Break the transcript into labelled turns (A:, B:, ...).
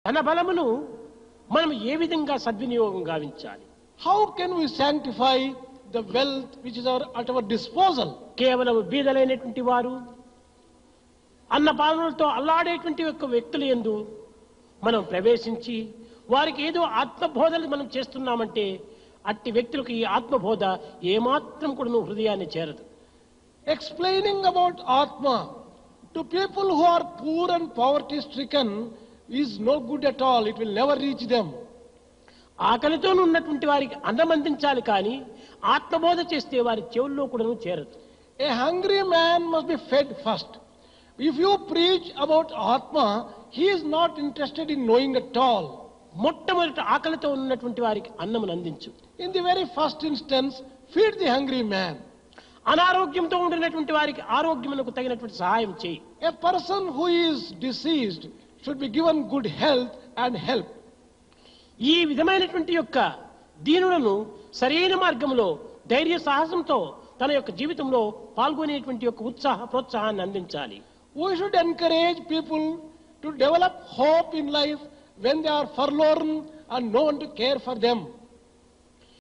A: తన బలమును మనం ఏ విధంగా సద్వినియోగం గావించాలి
B: How can we sanctify the wealth which is our, at our disposal?
A: కేవలం బీదలైనటువంటి వారు అన్నపాలనలతో అల్లాడేటువంటి యొక్క వ్యక్తుల ఎందు మనం ప్రవేశించి వారికి ఏదో ఆత్మబోధలు మనం చేస్తున్నామంటే అట్టి వ్యక్తులకు ఈ ఆత్మబోధ ఏమాత్రం కూడా హృదయాన్ని చేరదు
B: Explaining about Atma to people who are poor and poverty stricken is no good at all. It will never reach them.
A: ఆకలితో ఉన్నటువంటి వారికి అన్నం అందించాలి కానీ ఆత్మబోధ చేస్తే వారి చెవుల్లో కూడా చేరదు
B: A hungry man must be fed first. If you preach about Atma, he is not interested in knowing at all.
A: మొట్టమొదటి ఆకలితో ఉన్నటువంటి వారికి అన్నమును అందించు
B: In the very first instance, feed the hungry man.
A: అనారోగ్యంతో ఉండినటువంటి వారికి ఆరోగ్యమునకు తగినటువంటి సహాయం చేయి
B: A person who is deceased should be given good health and help.
A: ఈ విధమైనటువంటి యొక్క దీనులను సరైన మార్గంలో ధైర్య సాహసంతో తన యొక్క జీవితంలో పాల్గొనేటువంటి యొక్క ఉత్సాహ ప్రోత్సాహాన్ని అందించాలి
B: We should encourage people to develop hope in life when they are forlorn and no one to care for them.